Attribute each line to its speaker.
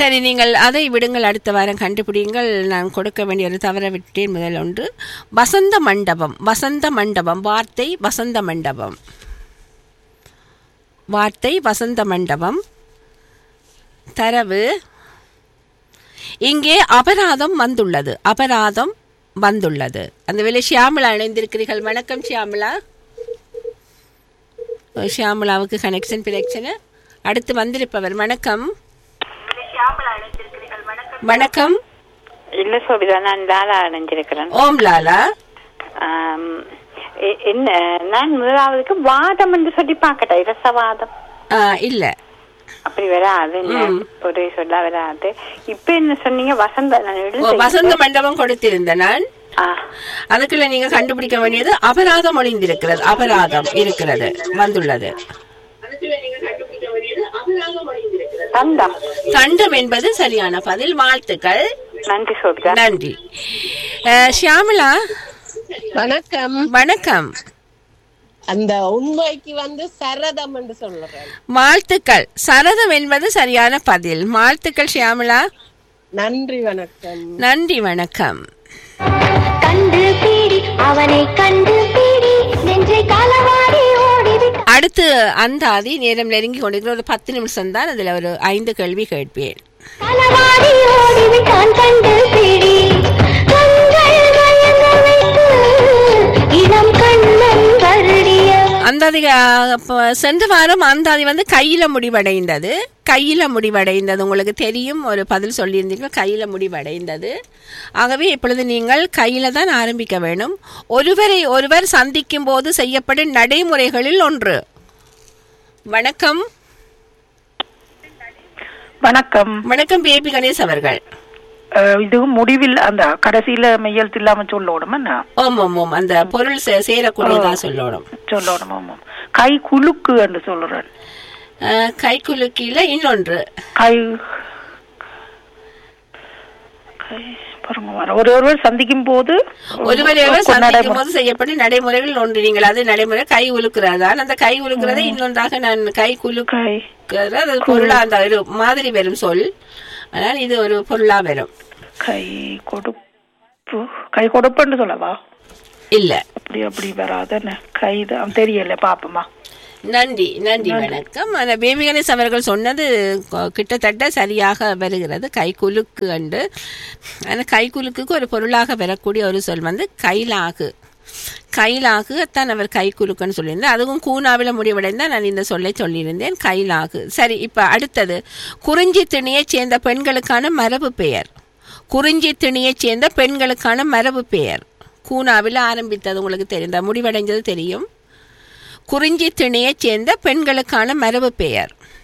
Speaker 1: சரி நீங்கள் அதை விடுங்கள் அடுத்த வாரம் கண்டுபிடிங்கள் நான் கொடுக்க வேண்டிய ஒரு தவற விட்டேன் முதல் ஒன்று வசந்த மண்டபம் வசந்த மண்டபம் வார்த்தை வசந்த மண்டபம் வார்த்தை வசந்த மண்டபம் தரவு இங்கே அபராதம் வந்துள்ளது அபராதம் வந்துள்ளது அந்த வேலை ஷியாமலா இணைந்திருக்கிறீர்கள் வணக்கம் ஷியாமலா ஓ, ஷியாமலாவுக்கு கனெக்ஷன் பிரச்சனை அடுத்து வந்திருப்பவர் வணக்கம் வணக்கம்
Speaker 2: இல்ல சோபிதா நான் லாலா அடைஞ்சிருக்கிறேன்
Speaker 1: ஓம் லாலா
Speaker 2: ஆம், எ- என்ன நான் முதலாவதுக்கு வாதம் என்று சொல்லி பார்க்கட்டா இரசவாதம்
Speaker 1: ஆ, இல்ல
Speaker 2: அப்படி வராது நான் ஒரே சொல்ல வராது இப்ப என்ன சொன்னீங்க வசந்த நான்
Speaker 1: ஓ,
Speaker 2: எழுத
Speaker 1: வசந்த மண்டபம் கொடுத்திருந்த நான்
Speaker 2: ஆ,
Speaker 1: அதுக்குள்ள நீங்க கண்டுபிடிக்க வேண்டியது அபராதம் ஒளிந்திருக்கிறது அபராதம் இருக்கிறது வந்துள்ளது
Speaker 2: தந்தம்
Speaker 1: தண்டம் என்பது சரியான பதில் வாழ்த்துக்கள்
Speaker 2: நன்றி சோபிதா
Speaker 1: நன்றி அஹ், ஷியாமலா
Speaker 3: வணக்கம்
Speaker 1: வணக்கம்
Speaker 3: அந்த உண்மைக்கு வந்து சரதம் என்று சொல்லுறேன்
Speaker 1: வாழ்த்துக்கள் சரதம் என்பது சரியான பதில் வாழ்த்துக்கள் ஷியாமலா
Speaker 3: நன்றி வணக்கம்
Speaker 1: நன்றி வணக்கம்
Speaker 4: கண்டு பீடி அவனை கண்டு பீடி நெஞ்சை களவாடி ஓடிவிட்டு
Speaker 1: அடுத்து அந்தாதி நேரம் நெருங்கி கொண்டிருக்கிற ஒரு பத்து நிமிஷம் தான் அதுல ஒரு ஐந்து கேள்வி கேட்பேன்
Speaker 4: களவாடி ஓடிவிட்டான் கண்டு பீடி கண்கள் மயங்க வைத்து இளம் கண்ணன் வருடிய
Speaker 1: அந்தாதி அஹ், அப்ப சென்ற வாரம் அந்தாதி வந்து கையில முடிவடைந்தது கையில முடிவடைந்தது உங்களுக்கு தெரியும் ஒரு பதில் சொல்லியிருந்தீங்க கையில முடிவடைந்தது ஆகவே இப்பொழுது நீங்கள் கையில தான் ஆரம்பிக்க வேணும் ஒருவரை ஒருவர் சந்திக்கும் போது செய்யப்படும் நடைமுறைகளில் ஒன்று வணக்கம்
Speaker 5: வணக்கம்
Speaker 1: வணக்கம் பேபி கணேஷ் அவர்கள்
Speaker 5: அஹ் இது முடிவில் அந்த கடைசியில மெய்யெழுத்து இல்லாம சொல்லணும் என்ன
Speaker 1: ஓம் ஓம் ஓம் அந்த பொருள் சே- சேரக்கூடியதா சொல்லணும்
Speaker 5: சொல்லணும் ஆமாம் கை குலுக்கு என்று சொல்றேன்
Speaker 1: அஹ், கைக்குலுக்கில இன்னொன்று
Speaker 5: கை கை பாருங்க வர ஒரு ஒருவர் சந்திக்கும் போது
Speaker 1: ஒருவரை ஒருவர் சந்திக்கும்
Speaker 5: நடைமுறை-
Speaker 1: போது செய்யப்படும் நடைமுறைகள் ஒன்று நீங்கள் அது நடைமுறை கை உலுக்குறதான் அந்த கை உலுக்குறதை இன்னொன்றாக நான் கை குலுக்குறது
Speaker 5: கை
Speaker 1: அது பொருளா அந்த ஒரு மாதிரி வரும் சொல் ஆனால் இது ஒரு பொருளா வரும்
Speaker 5: கை கொடுப்பு கை கொடுப்புன்னு சொல்லவா
Speaker 1: இல்ல
Speaker 5: அப்படி அப்படி வராது என்ன கை தான் தெரியல பாப்போமா
Speaker 1: நன்றி நன்றி வணக்கம் அந்த பேபி கணேஷ் அவர்கள் சொன்னது கொ- கிட்டத்தட்ட சரியாக வருகிறது கை குலுக்கு அண்டு ஆனால் கை குலுக்குக்கு ஒரு பொருளாக வரக்கூடிய ஒரு சொல் வந்து கைலாகு கைலாகு தான் அவர் கை குலுக்குன்னு சொல்லியிருந்தேன் அதுவும் கூனாவில் முடிவடைந்தால் நான் இந்த சொல்லை சொல்லியிருந்தேன் கைலாகு சரி இப்போ அடுத்தது குறிஞ்சி திணியைச் சேர்ந்த பெண்களுக்கான மரபு பெயர் குறிஞ்சி திணியைச் சேர்ந்த பெண்களுக்கான மரபு பெயர் கூனாவில் ஆரம்பித்தது உங்களுக்கு தெரிந்த முடிவடைஞ்சது தெரியும் குறிஞ்சி திணையைச் சேர்ந்த பெண்களுக்கான மரபு பெயர்